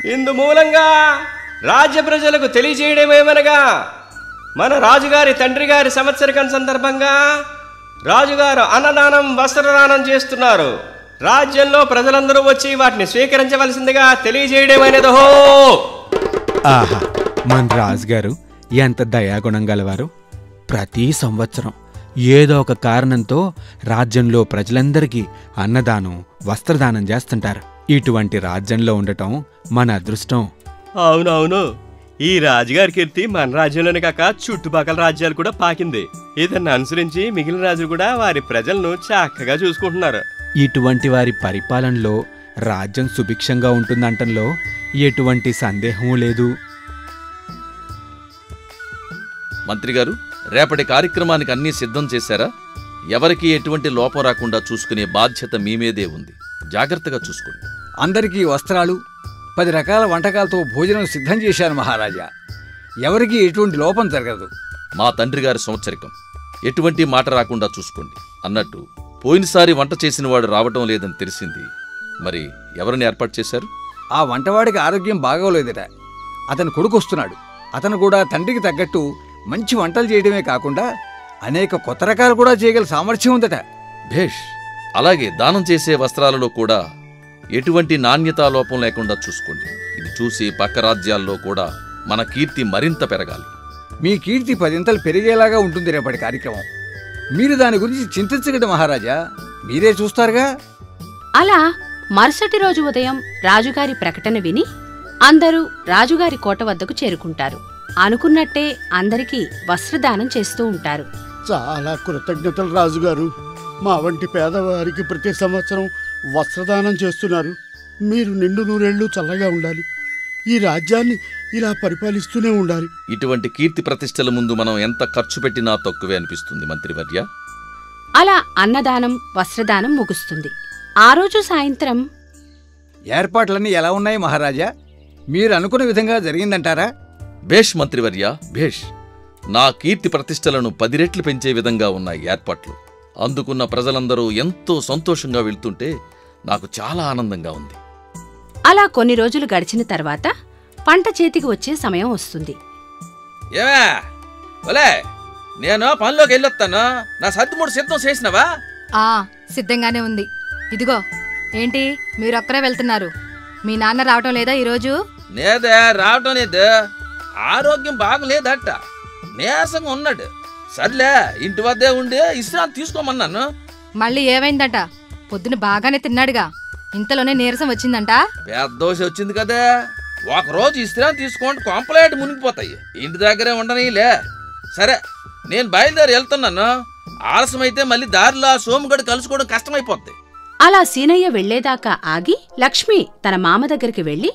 ఇందు మూలంగా రాజ్య ప్రజలకు తెలియజేయడమేమనగా మన రాజుగారి తండ్రి గారి సంవత్సరికం సందర్భంగా రాజుగారు అన్నదానం వస్త్రదానం చేస్తున్నారు రాజ్యంలో ప్రజలందరూ వచ్చి వాటిని స్వీకరించవలసిందిగా తెలియజేయడమనేదో ఆహా మన రాజుగారు ఎంత దయాగుణం గలవారు ప్రతి సంవత్సరం ఏదో ఒక కారణంతో రాజ్యంలో ప్రజలందరికీ అన్నదానం వస్త్రదానం చేస్తుంటారు ఇటువంటి రాజ్యంలో ఉండటం మన అదృష్టం అవునవును ఈ రాజుగారి కీర్తి మన రాజ్యంలోనే కాక చుట్టుపక్కల రాజ్యాలు కూడా పాకింది ఇతన్ని అనుసరించి మిగిలిన రాజులు కూడా వారి ప్రజలను చక్కగా చూసుకుంటున్నారు ఇటువంటి వారి పరిపాలనలో రాజ్యం సుభిక్షంగా ఉంటుందంటంలో ఎటువంటి సందేహమూ లేదు మంత్రి గారు రేపటి కార్యక్రమానికి అన్నీ సిద్ధం చేశారా ఎవరికీ ఎటువంటి లోపం రాకుండా చూసుకునే బాధ్యత మీ మీదే ఉంది జాగ్రత్తగా చూసుకోండి అందరికీ వస్త్రాలు పది రకాల వంటకాలతో భోజనం సిద్ధం చేశాను మహారాజా ఎవరికీ ఎటువంటి లోపం జరగదు మా తండ్రి గారి సంవత్సరికం ఎటువంటి మాట రాకుండా చూసుకోండి అన్నట్టు పోయినసారి వంట చేసిన వాడు రావటం లేదని తెలిసింది మరి ఎవరిని ఏర్పాటు చేశారు ఆ వంటవాడికి ఆరోగ్యం బాగోలేదట అతను కొడుకొస్తున్నాడు అతను కూడా తండ్రికి తగ్గట్టు మంచి వంటలు చేయడమే కాకుండా అనేక కొత్త రకాలు కూడా చేయగల సామర్థ్యం ఉందట భేష్ అలాగే దానం చేసే వస్త్రాలలో కూడా ఎటువంటి నాణ్యతా లోపం లేకుండా చూసుకోండి ఇది చూసి పక్క రాజ్యాల్లో కూడా మన కీర్తి మరింత పెరగాలి మీ కీర్తి పదింతలు పెరిగేలాగా ఉంటుంది రేపటి కార్యక్రమం మీరు దాని గురించి చింతించగలడు మహారాజా మీరే చూస్తారుగా అలా మరుసటి రోజు ఉదయం రాజుగారి ప్రకటన విని అందరూ రాజుగారి కోట వద్దకు చేరుకుంటారు అనుకున్నట్టే అందరికీ వస్త్రదానం చేస్తూ ఉంటారు చాలా కృతజ్ఞతలు రాజుగారు మా వంటి పేదవారికి ప్రతి సంవత్సరం వస్త్రదానం చేస్తున్నారు మీరు నిండు నూరేళ్లు చల్లగా ఉండాలి ఈ రాజ్యాన్ని ఇలా పరిపాలిస్తూనే ఉండాలి ఇటువంటి కీర్తి ప్రతిష్టల ముందు మనం ఎంత ఖర్చు పెట్టినా తక్కువే అనిపిస్తుంది మంత్రివర్య అలా అన్నదానం వస్త్రదానం ముగుస్తుంది ఆ రోజు సాయంత్రం ఏర్పాట్లన్నీ ఎలా ఉన్నాయి మహారాజా మీరు అనుకున్న విధంగా జరిగిందంటారా భేష్ మంత్రివర్య భేష్ నా కీర్తి ప్రతిష్టలను పది రెట్లు పెంచే విధంగా ఉన్నాయి ఏర్పాట్లు అందుకున్న ప్రజలందరూ ఎంతో సంతోషంగా వెళ్తుంటే నాకు చాలా ఆనందంగా ఉంది అలా కొన్ని రోజులు గడిచిన తర్వాత పంట చేతికి వచ్చే సమయం వస్తుంది ఏమే ఒలే నేను పనిలోకి వెళ్ళొస్తాను నా సర్దుమూడు సిద్ధం చేసినవా ఆ సిద్ధంగానే ఉంది ఇదిగో ఏంటి మీరొక్కరే వెళ్తున్నారు మీ నాన్న రావటం లేదా ఈరోజు నేదే రావటం లేదు ఆరోగ్యం బాగలేదట నీరసంగా ఉన్నాడు సర్లే ఇంటి వద్దే ఉండి విశ్రాంతి తీసుకోమన్నాను మళ్ళీ ఏమైందట పొద్దున బాగానే తిన్నాడుగా ఇంతలోనే నీరసం వచ్చిందంట పెద్ద దోశ వచ్చింది కదా ఒక రోజు విశ్రాంతి తీసుకుంటే కొంపలేటి మునిగిపోతాయి ఇంటి దగ్గరే ఉండనీలే సరే నేను బయలుదేరి వెళ్తున్నాను ఆలస్యమైతే మళ్ళీ దారిలో ఆ సోముగడు కలుసుకోవడం కష్టమైపోద్ది అలా సీనయ్య వెళ్లేదాకా ఆగి లక్ష్మి తన మామ దగ్గరికి వెళ్లి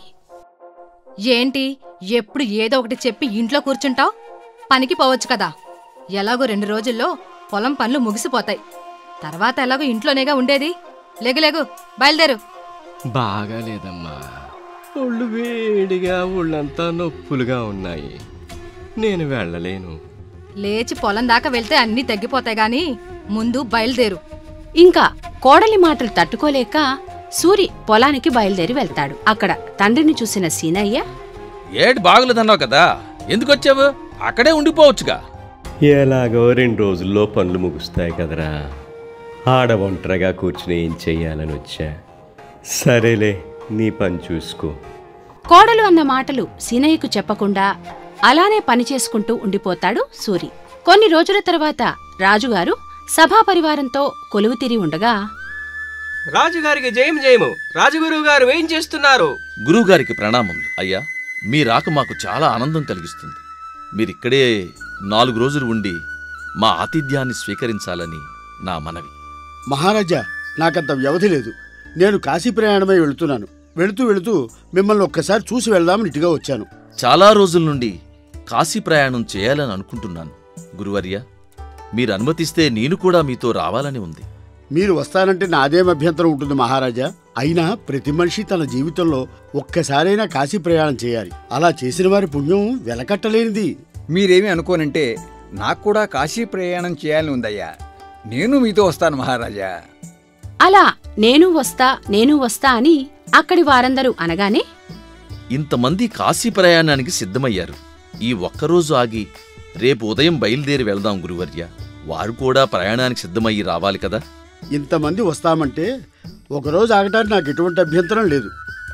ఏంటి ఎప్పుడు ఏదో ఒకటి చెప్పి ఇంట్లో కూర్చుంటావ్ పనికి పోవచ్చు కదా ఎలాగో రెండు రోజుల్లో పొలం పనులు ముగిసిపోతాయి తర్వాత ఎలాగో ఇంట్లోనేగా ఉండేది లేగు లేగు బయలుదేరు బాగాలేదమ్మా ఒళ్ళు వేడిగా ఒళ్ళంతా నొప్పులుగా ఉన్నాయి నేను వెళ్ళలేను లేచి పొలం దాకా వెళ్తే అన్నీ తగ్గిపోతాయి గాని ముందు బయలుదేరు ఇంకా కోడలి మాటలు తట్టుకోలేక సూరి పొలానికి బయలుదేరి వెళ్తాడు అక్కడ తండ్రిని చూసిన సీనయ్య ఏటి బాగులేదన్నావు కదా ఎందుకు వచ్చావు అక్కడే ఉండిపోవచ్చుగా ఎలాగో రెండు రోజుల్లో పనులు ముగుస్తాయి కదరా ఆడ ఒంటరిగా కూర్చుని ఏం చెయ్యాలని వచ్చా సరేలే నీ పని చూసుకో కోడలు అన్న మాటలు సీనయ్యకు చెప్పకుండా అలానే పని చేసుకుంటూ ఉండిపోతాడు సూరి కొన్ని రోజుల తర్వాత రాజుగారు సభా పరివారంతో కొలువుతిరి ఉండగా రాజుగారికి జయం జయము రాజగురువు గారు ఏం చేస్తున్నారు గురువుగారికి ప్రణామములు అయ్యా మీ రాక మాకు చాలా ఆనందం కలిగిస్తుంది మీరిక్కడే నాలుగు రోజులు ఉండి మా ఆతిథ్యాన్ని స్వీకరించాలని నా మనవి మహారాజా నాకంత వ్యవధి లేదు నేను కాశీ ప్రయాణమై వెళుతున్నాను వెళుతూ వెళుతూ మిమ్మల్ని ఒక్కసారి చూసి వెళ్దామని ఇటుగా వచ్చాను చాలా రోజుల నుండి కాశీ ప్రయాణం చేయాలని అనుకుంటున్నాను గురువర్య మీరు అనుమతిస్తే నేను కూడా మీతో రావాలని ఉంది మీరు వస్తానంటే నాదేం అభ్యంతరం ఉంటుంది మహారాజా అయినా ప్రతి మనిషి తన జీవితంలో ఒక్కసారైనా కాశీ ప్రయాణం చేయాలి అలా చేసిన వారి పుణ్యం వెలకట్టలేనిది మీరేమీ అనుకోనంటే నాకు కూడా కాశీ ప్రయాణం చేయాలని ఉందయ్యా నేను మీతో వస్తాను మహారాజా అలా నేను వస్తా నేను వస్తా అని అక్కడి వారందరూ అనగానే ఇంతమంది కాశీ ప్రయాణానికి సిద్ధమయ్యారు ఈ ఒక్కరోజు ఆగి రేపు ఉదయం బయలుదేరి వెళ్దాం గురువర్య వారు కూడా ప్రయాణానికి సిద్ధమయ్యి రావాలి కదా ఇంతమంది వస్తామంటే ఒకరోజు ఆగటానికి నాకు ఎటువంటి అభ్యంతరం లేదు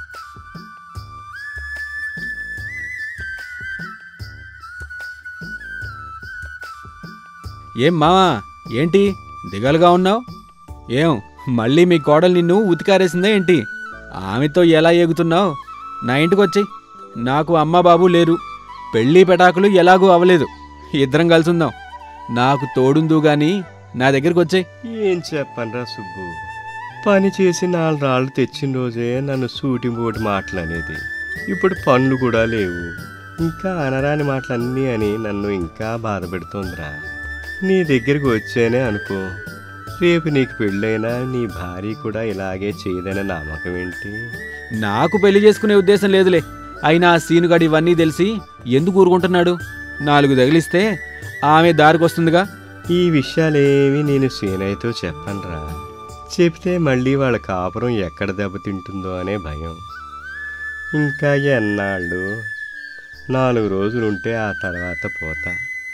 ఏం మావా ఏంటి దిగలుగా ఉన్నావు ఏం మళ్ళీ మీ కోడలు నిన్ను ఉతికారేసిందా ఏంటి ఆమెతో ఎలా ఏగుతున్నావు నా ఇంటికి వచ్చి నాకు అమ్మ బాబు లేరు పెళ్ళి పెటాకులు ఎలాగూ అవ్వలేదు ఇద్దరం కలిసి ఉందాం నాకు తోడుందు గాని నా దగ్గరికి వచ్చాయి ఏం చెప్పనరా సుబ్బు పని చేసి నాలుగు రాళ్ళు తెచ్చిన రోజే నన్ను సూటి బోటి మాటలనేది ఇప్పుడు పనులు కూడా లేవు ఇంకా అనరాని మాటలన్నీ అని నన్ను ఇంకా బాధ పెడుతోందిరా నీ దగ్గరికి వచ్చానే అనుకో రేపు నీకు పెళ్ళైనా నీ భార్య కూడా ఇలాగే చేయదనే నమ్మకం ఏంటి నాకు పెళ్లి చేసుకునే ఉద్దేశం లేదులే అయినా ఆ సీనుగాడు ఇవన్నీ తెలిసి ఎందుకు ఊరుకుంటున్నాడు నాలుగు తగిలిస్తే ఆమె దారికొస్తుందిగా ఈ విషయాలేవి నేను సీనయ్యతో చెప్పనురా చెప్తే మళ్ళీ వాళ్ళ కాపురం ఎక్కడ దెబ్బతింటుందో అనే భయం ఇంకా ఎన్నాళ్ళు నాలుగు రోజులుంటే ఆ తర్వాత పోతా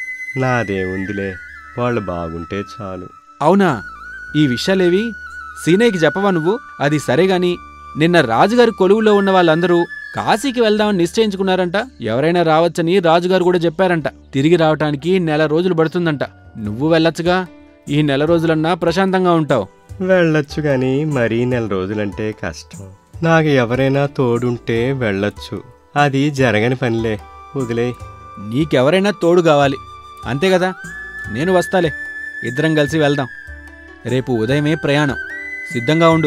నాదేముందిలే వాళ్ళు బాగుంటే చాలు అవునా ఈ విషయాలేవి సీనయ్యకి చెప్పవా నువ్వు అది సరే గాని నిన్న రాజుగారి కొలువులో ఉన్న వాళ్ళందరూ కాశీకి వెళ్దామని నిశ్చయించుకున్నారంట ఎవరైనా రావచ్చని రాజుగారు కూడా చెప్పారంట తిరిగి రావటానికి నెల రోజులు పడుతుందంట నువ్వు వెళ్ళొచ్చుగా ఈ నెల రోజులన్నా ప్రశాంతంగా ఉంటావు వెళ్ళొచ్చు కానీ మరీ నెల రోజులంటే కష్టం నాకు ఎవరైనా తోడుంటే వెళ్ళొచ్చు అది జరగని పనిలే వదిలే నీకెవరైనా తోడు కావాలి అంతే కదా నేను వస్తాలే ఇద్దరం కలిసి వెళ్దాం రేపు ఉదయమే ప్రయాణం సిద్ధంగా ఉండు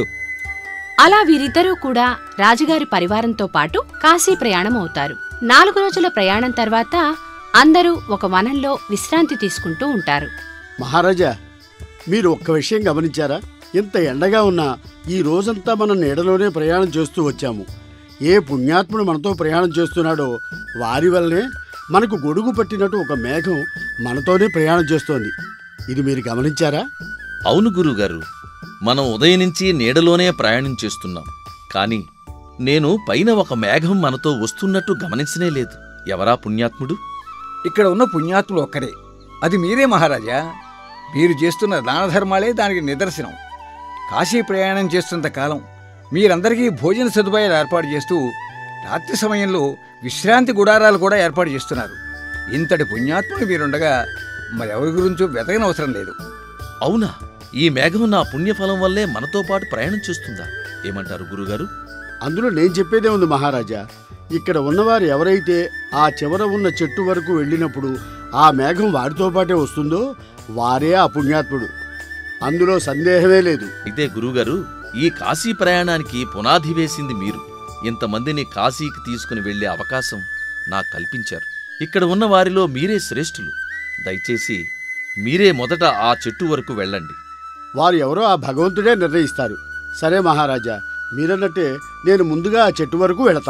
అలా వీరిద్దరూ కూడా రాజుగారి పరివారంతో పాటు కాశీ ప్రయాణం అవుతారు నాలుగు రోజుల ప్రయాణం తర్వాత అందరూ ఒక వనంలో విశ్రాంతి తీసుకుంటూ ఉంటారు మహారాజా మీరు ఒక్క విషయం గమనించారా ఇంత ఎండగా ఉన్నా ఈ రోజంతా మనం నీడలోనే ప్రయాణం చేస్తూ వచ్చాము ఏ పుణ్యాత్ముడు మనతో ప్రయాణం చేస్తున్నాడో వారి వల్లనే మనకు గొడుగు పట్టినట్టు ఒక మేఘం మనతోనే ప్రయాణం చేస్తోంది ఇది మీరు గమనించారా అవును గురుగారు మనం ఉదయం నుంచి నీడలోనే ప్రయాణం చేస్తున్నాం కానీ నేను పైన ఒక మేఘం మనతో వస్తున్నట్టు గమనించనే లేదు ఎవరా పుణ్యాత్ముడు ఇక్కడ ఉన్న పుణ్యాత్ములు ఒక్కరే అది మీరే మహారాజా మీరు చేస్తున్న దాన ధర్మాలే దానికి నిదర్శనం కాశీ ప్రయాణం చేస్తున్నంత కాలం మీరందరికీ భోజన సదుపాయాలు ఏర్పాటు చేస్తూ రాత్రి సమయంలో విశ్రాంతి గుడారాలు కూడా ఏర్పాటు చేస్తున్నారు ఇంతటి పుణ్యాత్ముడు మీరుండగా మరెవరి గురించో వెతకనవసరం లేదు అవునా ఈ మేఘం నా పుణ్యఫలం వల్లే మనతో పాటు ప్రయాణం చేస్తుందా ఏమంటారు గురుగారు అందులో నేను చెప్పేదే ఉంది మహారాజా ఇక్కడ ఉన్నవారు ఎవరైతే ఆ చివర ఉన్న చెట్టు వరకు వెళ్ళినప్పుడు ఆ మేఘం వారితో పాటే వస్తుందో వారే ఆ పుణ్యాత్ముడు అందులో సందేహమే లేదు అయితే గురుగారు ఈ కాశీ ప్రయాణానికి పునాది వేసింది మీరు ఇంతమందిని కాశీకి తీసుకుని వెళ్ళే అవకాశం నాకు కల్పించారు ఇక్కడ ఉన్న వారిలో మీరే శ్రేష్ఠులు దయచేసి మీరే మొదట ఆ చెట్టు వరకు వెళ్ళండి వారు ఎవరో ఆ భగవంతుడే నిర్ణయిస్తారు సరే మహారాజా మీరన్నట్టే నేను ముందుగా ఆ చెట్టు వరకు వెళతా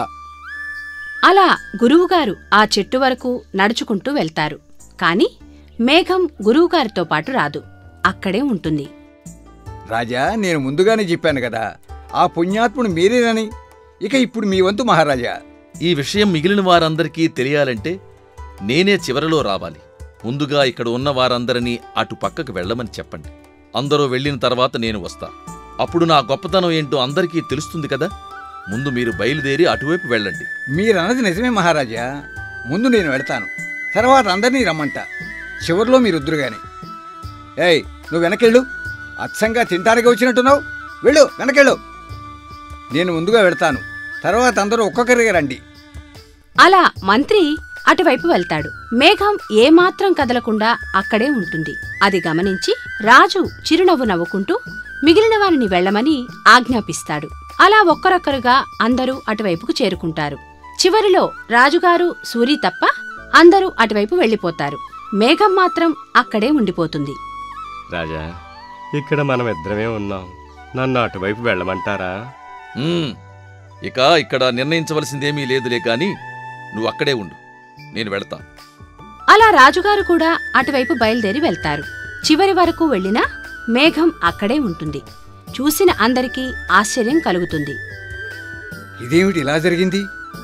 అలా గురువుగారు ఆ చెట్టు వరకు నడుచుకుంటూ వెళ్తారు కాని మేఘం గురువుగారితో పాటు రాదు అక్కడే ఉంటుంది రాజా నేను ముందుగానే చెప్పాను కదా ఆ పుణ్యాత్ముడు మీరేనని ఇక ఇప్పుడు మీ వంతు మహారాజా ఈ విషయం మిగిలిన వారందరికీ తెలియాలంటే నేనే చివరలో రావాలి ముందుగా ఇక్కడ ఉన్న వారందరినీ అటు పక్కకు వెళ్ళమని చెప్పండి అందరూ వెళ్ళిన తర్వాత నేను వస్తా అప్పుడు నా గొప్పతనం ఏంటో అందరికీ తెలుస్తుంది కదా ముందు మీరు బయలుదేరి అటువైపు వెళ్ళండి మీరన్నది నిజమే మహారాజా ముందు నేను వెళ్తాను తర్వాత అందరినీ రమ్మంట చివరిలో మీరుద్దురు గాని ఏయ్ నువ్వు వెనకెళ్ళు అచ్చంగా తింటానికి వచ్చినట్టున్నావు వెళ్ళు వెనకెళ్ళు నేను ముందుగా వెళ్తాను తర్వాత అందరూ ఒక్కొక్కరిగా రండి అలా మంత్రి అటువైపు వెళ్తాడు మేఘం ఏమాత్రం కదలకుండా అక్కడే ఉంటుంది అది గమనించి రాజు చిరునవ్వు నవ్వుకుంటూ మిగిలిన వారిని వెళ్ళమని ఆజ్ఞాపిస్తాడు అలా ఒక్కరొక్కరుగా అందరూ అటువైపుకు చేరుకుంటారు చివరిలో రాజుగారు సూరి తప్ప అందరూ అటువైపు వెళ్ళిపోతారు మేఘం మాత్రం అక్కడే ఉండిపోతుంది రాజా ఇక్కడ మనం ఇద్దరమే ఉన్నాం నన్ను అటువైపు వెళ్ళమంటారా ఉమ్, ఇక ఇక్కడ నిర్ణయించవలసిందేమీ లేదులే కాని నువ్వు అక్కడే ఉండు నేను వెళతా అలా రాజుగారు కూడా అటువైపు బయలుదేరి వెళ్తారు చివరి వరకు వెళ్ళినా మేఘం అక్కడే ఉంటుంది చూసిన అందరికీ ఆశ్చర్యం కలుగుతుంది ఇదేమిటి ఇలా జరిగింది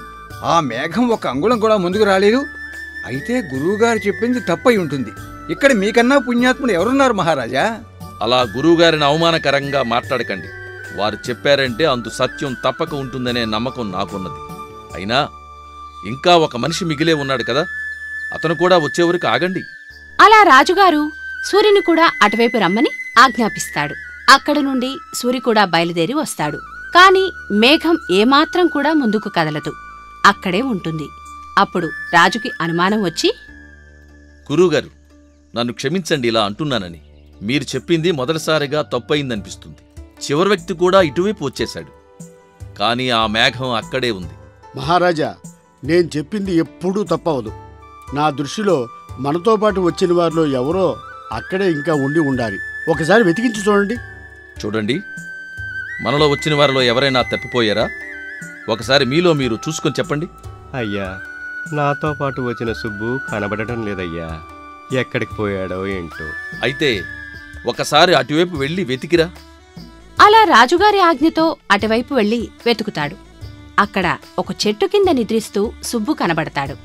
ఆ మేఘం ఒక అంగుళం కూడా ముందుకు రాలేదు అయితే గురువుగారు చెప్పింది తప్పై ఉంటుంది ఇక్కడ మీకన్నా పుణ్యాత్ముడు ఎవరున్నారు మహారాజా అలా గురువుగారిని అవమానకరంగా మాట్లాడకండి వారు చెప్పారంటే అందు సత్యం తప్పక ఉంటుందనే నమ్మకం నాకున్నది అయినా ఇంకా ఒక మనిషి మిగిలే ఉన్నాడు కదా అతను కూడా వచ్చేవరకు ఆగండి అలా రాజుగారు సూర్యుని కూడా అటువైపు రమ్మని ఆజ్ఞాపిస్తాడు అక్కడ నుండి సూరి కూడా బయలుదేరి వస్తాడు కాని మేఘం ఏమాత్రం కూడా ముందుకు కదలదు అక్కడే ఉంటుంది అప్పుడు రాజుకి అనుమానం వచ్చి గురువుగారు నన్ను క్షమించండి ఇలా అంటున్నానని మీరు చెప్పింది మొదటిసారిగా తప్పయిందనిపిస్తుంది చివరి వ్యక్తి కూడా ఇటువైపు వచ్చేశాడు కానీ ఆ మేఘం అక్కడే ఉంది మహారాజా నేను చెప్పింది ఎప్పుడూ తప్పవదు నా దృష్టిలో మనతో పాటు వచ్చిన వారిలో ఎవరో అక్కడే ఇంకా ఉండి ఉండాలి ఒకసారి వెతికించి చూడండి చూడండి మనలో వచ్చిన వారిలో ఎవరైనా తప్పిపోయారా ఒకసారి మీలో మీరు చూసుకొని చెప్పండి అయ్యా నాతో పాటు వచ్చిన సుబ్బు కనబడటం లేదయ్యా ఎక్కడికి పోయాడో ఏంటో అయితే ఒకసారి అటువైపు వెళ్ళి వెతికిరా అలా రాజుగారి ఆజ్ఞతో అటువైపు వెళ్లి వెతుకుతాడు అక్కడ ఒక చెట్టు కింద నిద్రిస్తూ సుబ్బు కనబడతాడు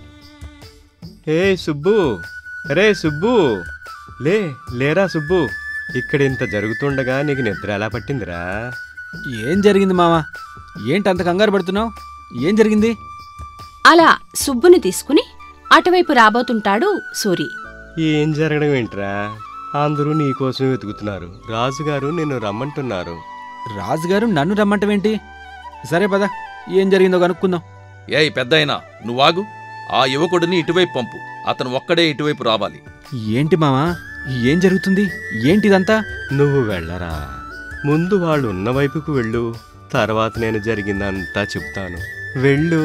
ఏ సుబ్బు రే సుబ్బు లే లేరా సుబ్బు ఇక్కడ ఇంత జరుగుతుండగా నీకు నిద్ర ఎలా పట్టిందిరా ఏం జరిగింది మావా ఏంటి అంత కంగారు పడుతున్నావు ఏం జరిగింది అలా సుబ్బుని తీసుకుని అటువైపు రాబోతుంటాడు సూరి ఏం జరగడం ఏంట్రా అందరూ నీకోసం వెతుకుతున్నారు రాజుగారు నిన్ను రమ్మంటున్నారు రాజుగారు నన్ను రమ్మంటవేంటి సరే పద ఏం జరిగిందో కనుక్కుందాం ఏయ్ పెద్దయినా నువ్వాగు ఆ యువకుడిని ఇటువైపు పంపు అతను ఒక్కడే ఇటువైపు రావాలి ఏంటి మావా ఏం జరుగుతుంది ఏంటిదంతా నువ్వు వెళ్ళరా ముందు వాళ్ళు ఉన్న వైపుకు వెళ్ళు తర్వాత నేను జరిగిందంతా చెప్తాను వెళ్ళు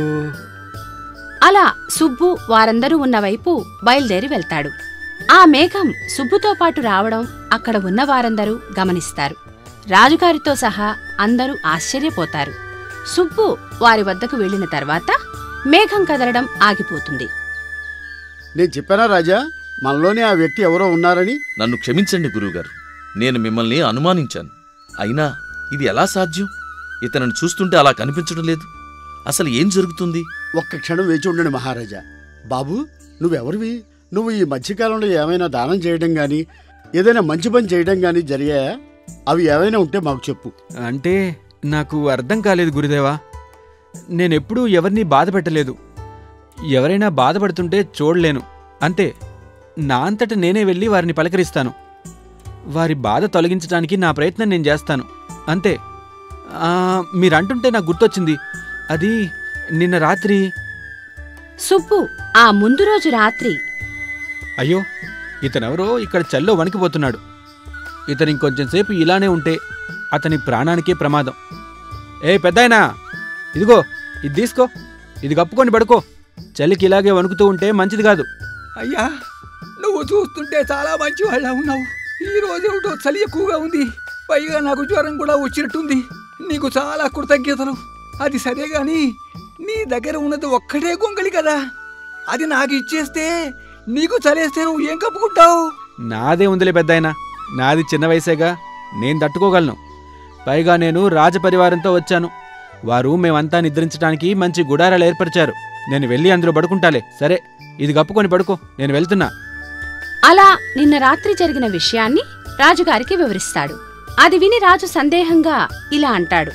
అలా సుబ్బు వారందరూ ఉన్న వైపు బయలుదేరి వెళ్తాడు ఆ మేఘం సుబ్బుతో పాటు రావడం అక్కడ ఉన్న వారందరూ గమనిస్తారు రాజుగారితో సహా అందరూ ఆశ్చర్యపోతారు సుబ్బు వారి వద్దకు వెళ్ళిన తర్వాత మేఘం కదలడం ఆగిపోతుంది నేను చెప్పానా రాజా మనలోనే ఆ వ్యక్తి ఎవరో ఉన్నారని నన్ను క్షమించండి గురువుగారు నేను మిమ్మల్ని అనుమానించాను అయినా ఇది ఎలా సాధ్యం ఇతనిని చూస్తుంటే అలా కనిపించడం లేదు అసలు ఏం జరుగుతుంది ఒక్క క్షణం వేచి ఉండండి మహారాజా బాబు నువ్వెవరివి నువ్వు ఈ మధ్యకాలంలో ఏమైనా దానం చేయడం గాని ఏదైనా మంచి పని చేయడం గాని జరిగాయా అవి ఏమైనా ఉంటే మాకు చెప్పు అంటే నాకు అర్థం కాలేదు గురుదేవా నేనెప్పుడూ ఎవరిని బాధ పెట్టలేదు ఎవరైనా బాధపడుతుంటే చూడలేను అంతే నా అంతట నేనే వెళ్ళి వారిని పలకరిస్తాను వారి బాధ తొలగించడానికి నా ప్రయత్నం నేను చేస్తాను అంతే ఆ, మీరంటుంటే నాకు గుర్తొచ్చింది అది నిన్న రాత్రి సుబ్బు ఆ ముందు రోజు రాత్రి అయ్యో ఇతనెవరో ఇక్కడ చల్లో వణికిపోతున్నాడు ఇతను ఇంకొంచెం సేపు ఇలానే ఉంటే అతని ప్రాణానికే ప్రమాదం ఏ పెద్దాయనా ఇదిగో ఇది తీసుకో ఇది కప్పుకొని పడుకో చలికి ఇలాగే వణుకుతూ ఉంటే మంచిది కాదు అయ్యా నువ్వు చూస్తుంటే చాలా మంచి వాళ్ళ ఉన్నావు ఈ రోజు ఏమిటో చలి ఎక్కువగా ఉంది పైగా నాకు జ్వరం కూడా వచ్చినట్టుంది నీకు చాలా కృతజ్ఞతలు అది సరే గాని నీ దగ్గర ఉన్నది ఒక్కటే గొంగలి కదా అది నాకు ఇచ్చేస్తే నీకు చలేస్తే నువ్వు ఏం కప్పుకుంటావు నాదే ఉందిలే పెద్దాయనా నాది చిన్న వయసేగా నేను తట్టుకోగలను పైగా నేను రాజపరివారంతో వచ్చాను వారు మేమంతా నిద్రించడానికి మంచి గుడారాలు ఏర్పరిచారు నేను వెళ్ళి అందులో పడుకుంటాలే సరే ఇది కప్పుకొని పడుకో నేను వెళ్తున్నా అలా నిన్న రాత్రి జరిగిన విషయాన్ని రాజుగారికి వివరిస్తాడు అది విని రాజు సందేహంగా ఇలా అంటాడు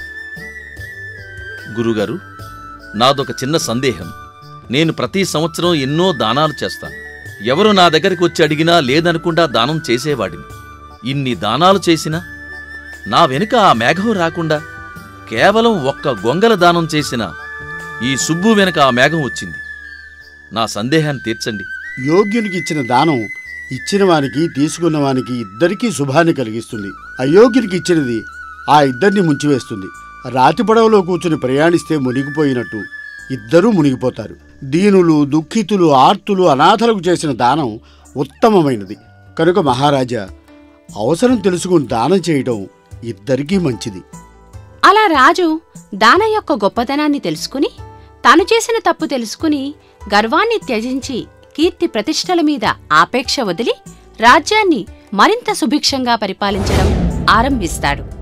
గురుగారు నాదొక చిన్న సందేహం నేను ప్రతి సంవత్సరం ఎన్నో దానాలు చేస్తాను ఎవరు నా దగ్గరికి వచ్చి అడిగినా లేదనకుండా దానం చేసేవాడిని ఇన్ని దానాలు చేసినా నా వెనుక ఆ మేఘం రాకుండా కేవలం ఒక్క గొంగల దానం చేసిన ఈ సుబ్బు వెనుక ఆ మేఘం వచ్చింది నా సందేహాన్ని తీర్చండి యోగ్యునికి ఇచ్చిన దానం ఇచ్చిన వానికి తీసుకున్న వానికి ఇద్దరికీ శుభాన్ని కలిగిస్తుంది అయోగ్యునికి ఇచ్చినది ఆ ఇద్దరిని ముంచివేస్తుంది రాతి పడవలో కూర్చుని ప్రయాణిస్తే మునిగిపోయినట్టు ఇద్దరూ మునిగిపోతారు దీనులు దుఃఖితులు ఆర్తులు అనాథలకు చేసిన దానం ఉత్తమమైనది కనుక మహారాజా అవసరం తెలుసుకుని దానం చేయడం ఇద్దరికీ మంచిది అలా రాజు దాన యొక్క గొప్పతనాన్ని తెలుసుకుని తాను చేసిన తప్పు తెలుసుకుని గర్వాన్ని త్యజించి కీర్తి ప్రతిష్టల మీద ఆపేక్ష వదిలి రాజ్యాన్ని మరింత సుభిక్షంగా పరిపాలించడం ఆరంభిస్తాడు